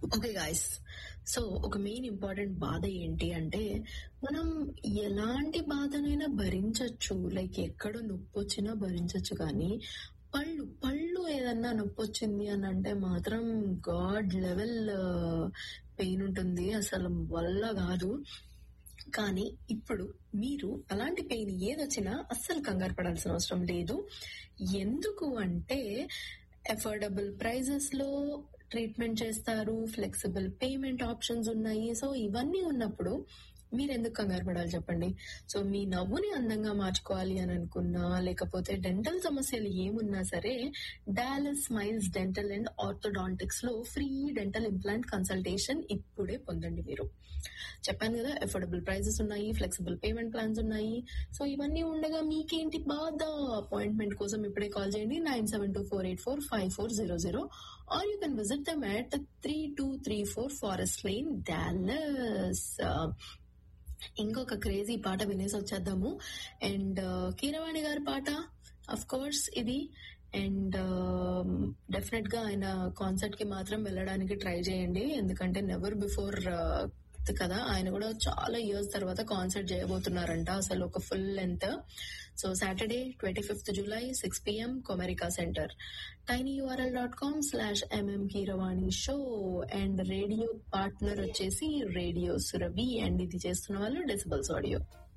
okay guys so ఒక main important బాధ ఏంటి అంటే మనం ఎలాంటి బాధనైనా భరించవచ్చు లైక్ ఎక్కడ నొప్పి వచ్చినా భరించవచ్చు కానీ పళ్ళు పళ్ళు ఏదన్నా నొప్పి వచ్చింది అని అంటే మాత్రం గాడ్ లెవెల్ పెయిన్ ఉంటుంది అసలు వల్ల కాదు కానీ ఇప్పుడు మీరు అలాంటి పెయిన్ ఏదొచ్చినా అస్సలు కంగారు పడాల్సిన అవసరం లేదు ఎందుకు అంటే అఫోర్డబుల్ ప్రైజెస్ లో ట్రీట్మెంట్ చేస్తారు ఫ్లెక్సిబుల్ పేమెంట్ ఆప్షన్స్ ఉన్నాయి సో ఇవన్నీ ఉన్నప్పుడు మీరు ఎందుకు కంగారు పడాలి చెప్పండి సో మీ నవ్వుని అందంగా మార్చుకోవాలి అని అనుకున్నా లేకపోతే డెంటల్ సమస్యలు ఏమున్నా సరే Dallas smiles dental and orthodontics లో ఫ్రీ డెంటల్ ఇంప్లాంట్ కన్సల్టేషన్ ఇప్పుడే పొందండి మీరు చెప్పాను కదా అఫోర్డబుల్ ప్రైజెస్ ఉన్నాయి ఫ్లెక్సిబుల్ పేమెంట్ ప్లాన్స్ ఉన్నాయి సో ఇవన్నీ ఉండగా మీకేంటి బాధ అపాయింట్మెంట్ కోసం ఇప్పుడే కాల్ చేయండి nine seven two four eight four five four zero zero or you can visit them at three two three four forest lane Dallas ఇంకొక క్రేజీ పాట వినేసి వచ్చేద్దాము అండ్ కీరవాణి గారి పాట అఫ్ కోర్స్ ఇది అండ్ డెఫినెట్ గా ఆయన కాన్సర్ట్ కి మాత్రం వెళ్ళడానికి ట్రై చేయండి ఎందుకంటే నెవర్ బిఫోర్ కదా ఆయన కూడా చాలా ఇయర్స్ తర్వాత కాన్సర్ట్ చేయబోతున్నారంట అసలు ఒక full length so Saturday twenty fifth July six PM Comerica center tiny URL dot com slash MM Keeravani show and radio partner వచ్చేసి రేడియో సురభి అండ్ ఇది చేస్తున్న వాళ్ళు డెసిబల్స్ ఆడియో